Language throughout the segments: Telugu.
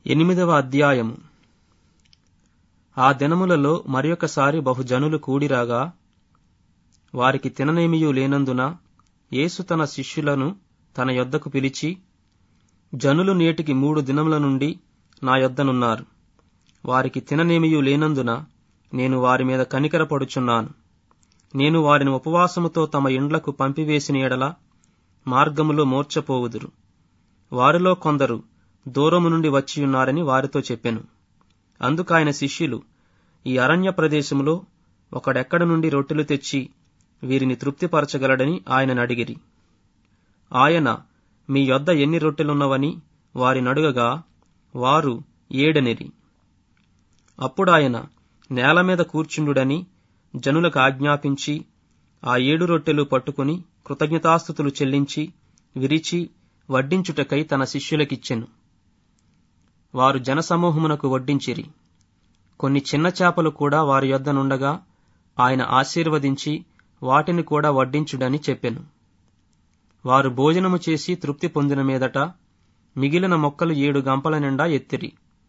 ఎనిమిదవ అధ్యాయము ఆ దినములలో మరియొకసారి బహుజనులు కూడిరాగా వారికి తిననేమియూ లేనందున యేసు తన శిష్యులను తన యొద్దకు పిలిచి జనులు నేటికి మూడు దినముల నుండి నా యొద్దనున్నారు వారికి తిననేమియూ లేనందున నేను వారి మీద కనికరపడుచున్నాను నేను వారిని ఉపవాసముతో తమ ఇండ్లకు పంపివేసిన ఎడల మార్గములో మూర్ఛపోవుదురు వారిలో కొందరు దూరము నుండి వచ్చియున్నారని వారితో చెప్పెను అందుకాయన శిష్యులు ఈ అరణ్య ప్రదేశములో ఒకడెక్కడ నుండి రొట్టెలు తెచ్చి వీరిని తృప్తిపరచగలడని ఆయనను అడిగిరి ఆయన మీ యొద్ద ఎన్ని రొట్టెలున్నవని వారినడుగగా వారు ఏడనిరి అప్పుడాయన నేల మీద కూర్చుండుడని జనులకు ఆజ్ఞాపించి ఆ ఏడు రొట్టెలు పట్టుకుని కృతజ్ఞతాస్థుతులు చెల్లించి విరిచి వడ్డించుటకై తన శిష్యులకిచ్చెను వారు జనసమూహమునకు వడ్డించిరి కొన్ని చిన్న చేపలు కూడా వారి యొద్ద నుండగా ఆయన ఆశీర్వదించి వాటిని కూడా వడ్డించుడని చెప్పెను వారు భోజనము చేసి తృప్తి పొందిన మీదట మిగిలిన మొక్కలు ఏడు గంపల నిండా ఎత్తిరి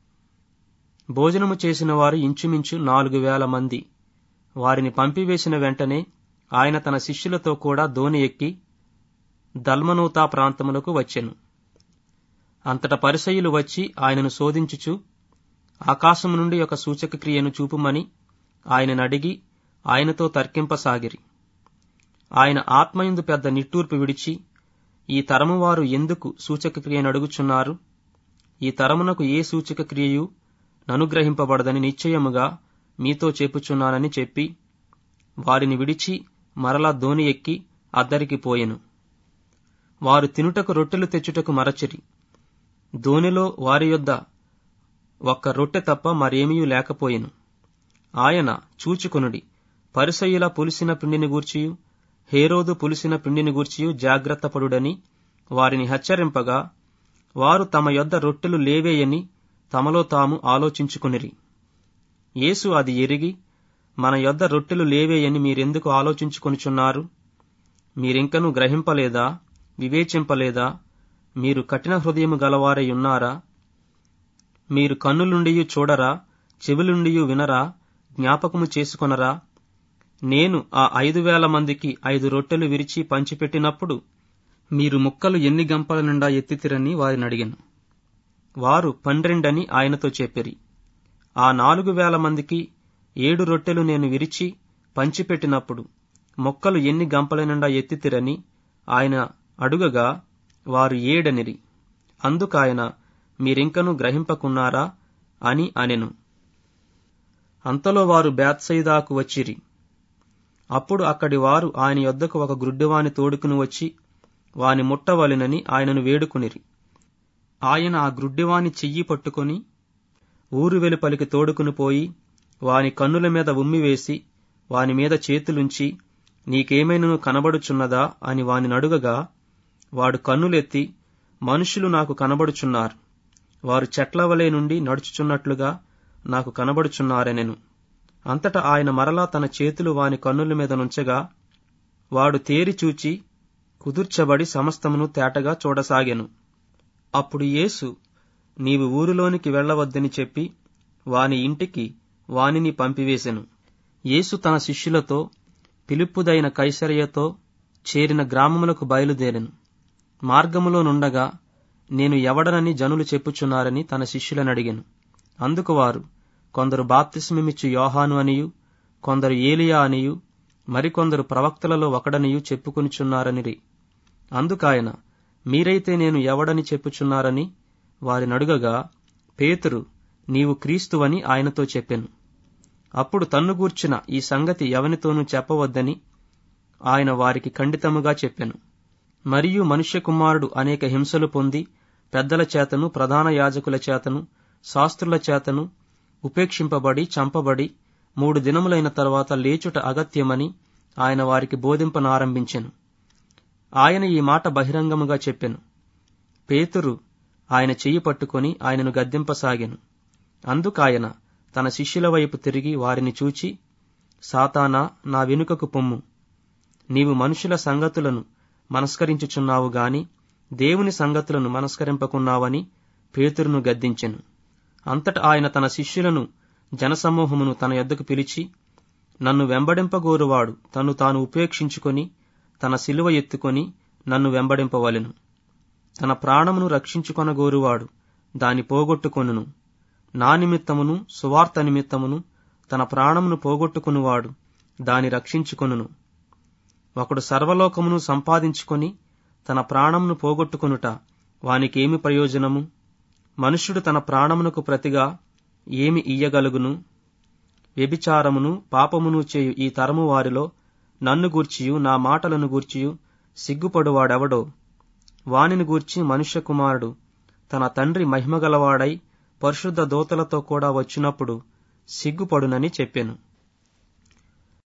భోజనము చేసిన వారు ఇంచుమించు నాలుగు వేల మంది వారిని పంపివేసిన వెంటనే ఆయన తన శిష్యులతో కూడా దోణి ఎక్కి దల్మనూతా ప్రాంతములకు వచ్చెను అంతట పరిసయులు వచ్చి ఆయనను శోధించుచు ఆకాశము నుండి ఒక సూచక క్రియను చూపుమని ఆయనను అడిగి ఆయనతో తర్కింపసాగిరి ఆయన ఆత్మయందు పెద్ద నిట్టూర్పు విడిచి ఈ తరము వారు ఎందుకు సూచక క్రియను అడుగుచున్నారు ఈ తరమునకు ఏ సూచక క్రియయు ననుగ్రహింపబడదని నిశ్చయముగా మీతో చెప్పుచున్నానని చెప్పి వారిని విడిచి మరలా దోణి ఎక్కి అద్దరికి పోయెను వారు తినుటకు రొట్టెలు తెచ్చుటకు మరచిరి దోణిలో వారి యొద్ద ఒక్క రొట్టె తప్ప మరేమీ లేకపోయెను ఆయన చూచుకొనుడి పరిసయ్యుల పులిసిన పిండిని గూర్చియు హేరోదు పులిసిన పిండిని గూర్చియు జాగ్రత్తపడుడని వారిని హెచ్చరింపగా వారు తమ యొద్ద రొట్టెలు లేవేయని తమలో తాము ఆలోచించుకునిరి యేసు అది ఎరిగి మన యొద్ద రొట్టెలు లేవేయని మీరెందుకు ఆలోచించుకొనుచున్నారు మీరింకను గ్రహింపలేదా వివేచింపలేదా మీరు కఠిన హృదయము గలవారై ఉన్నారా మీరు కన్నులుండియు చూడరా చెవులుండియు వినరా జ్ఞాపకము చేసుకొనరా నేను ఆ ఐదు వేల మందికి ఐదు రొట్టెలు విరిచి పంచిపెట్టినప్పుడు మీరు ముక్కలు ఎన్ని గంపల నిండా ఎత్తితిరని వారిని అడిగాను వారు పన్నెండని ఆయనతో చెప్పిరి ఆ నాలుగు వేల మందికి ఏడు రొట్టెలు నేను విరిచి పంచిపెట్టినప్పుడు మొక్కలు ఎన్ని గంపల నిండా ఎత్తితిరని ఆయన అడుగగా వారు ఏడనిరి అందుకాయన మీరింకను గ్రహింపకున్నారా అని అనెను అంతలో వారు బేత్సైదాకు వచ్చిరి అప్పుడు అక్కడి వారు ఆయన యొద్దకు ఒక గ్రుడ్డివాని తోడుకుని వచ్చి వాని ముట్టవలెనని ఆయనను వేడుకునిరి ఆయన ఆ గ్రుడ్డివాని చెయ్యి పట్టుకొని ఊరు వెలుపలికి తోడుకుని పోయి వాని కన్నుల మీద ఉమ్మివేసి వాని మీద చేతులుంచి నీకేమైనను కనబడుచున్నదా అని వాని నడుగగా వాడు కన్నులెత్తి మనుషులు నాకు కనబడుచున్నారు వారు చెట్ల వలె నుండి నడుచుచున్నట్లుగా నాకు కనబడుచున్నారనెను అంతటా ఆయన మరలా తన చేతులు వాని కన్నుల మీద నుంచగా వాడు తేరి చూచి కుదుర్చబడి సమస్తమును తేటగా చూడసాగెను అప్పుడు యేసు నీవు ఊరిలోనికి వెళ్లవద్దని చెప్పి వాని ఇంటికి వానిని పంపివేశెను యేసు తన శిష్యులతో పిలుపుదైన కైసరయతో చేరిన గ్రామములకు బయలుదేరెను మార్గములో నుండగా నేను ఎవడనని జనులు చెప్పుచున్నారని తన శిష్యులను అడిగాను అందుకు వారు కొందరు బాప్తిస్మమిచ్చు యోహాను అనియు కొందరు ఏలియా అనియు మరికొందరు ప్రవక్తలలో ఒకడనియు చెప్పుకొనిచున్నారనిరి అందుకాయన మీరైతే నేను ఎవడని చెప్పుచున్నారని వారినడుగగా పేతురు నీవు క్రీస్తువని ఆయనతో చెప్పెను అప్పుడు తన్ను గూర్చిన ఈ సంగతి ఎవనితోనూ చెప్పవద్దని ఆయన వారికి ఖండితముగా చెప్పెను మరియు మనుష్య కుమారుడు అనేక హింసలు పొంది పెద్దల చేతను ప్రధాన యాజకుల చేతను శాస్త్రుల చేతను ఉపేక్షింపబడి చంపబడి మూడు దినములైన తర్వాత లేచుట అగత్యమని ఆయన వారికి బోధింపనారంభించెను ఆయన ఈ మాట బహిరంగముగా చెప్పెను పేతురు ఆయన చెయ్యి పట్టుకొని ఆయనను గద్దింపసాగెను అందుకాయన తన శిష్యుల వైపు తిరిగి వారిని చూచి సాతానా నా వెనుకకు పొమ్ము నీవు మనుషుల సంగతులను మనస్కరించుచున్నావు గాని దేవుని సంగతులను మనస్కరింపకున్నావని పేతురును గద్దించెను అంతట ఆయన తన శిష్యులను జనసమూహమును తన యొద్దకు పిలిచి నన్ను వెంబడింపగోరువాడు తను తాను ఉపేక్షించుకొని తన శిలువ ఎత్తుకొని నన్ను వెంబడింపవలెను తన ప్రాణమును రక్షించుకొనగోరువాడు దాని పోగొట్టుకొనును నా నిమిత్తమును సువార్త నిమిత్తమును తన ప్రాణమును పోగొట్టుకునివాడు దాని రక్షించుకొనును ఒకడు సర్వలోకమును సంపాదించుకొని తన ప్రాణమును పోగొట్టుకొనుట వానికేమి ప్రయోజనము మనుష్యుడు తన ప్రాణమునకు ప్రతిగా ఏమి ఇయ్యగలుగును వ్యభిచారమును పాపమును చేయు ఈ తరము వారిలో నన్ను గూర్చియు నా మాటలను గూర్చియు సిగ్గుపడువాడెవడో వానిని గూర్చి మనుష్య కుమారుడు తన తండ్రి మహిమగలవాడై పరిశుద్ధ దూతలతో కూడా వచ్చినప్పుడు సిగ్గుపడునని చెప్పెను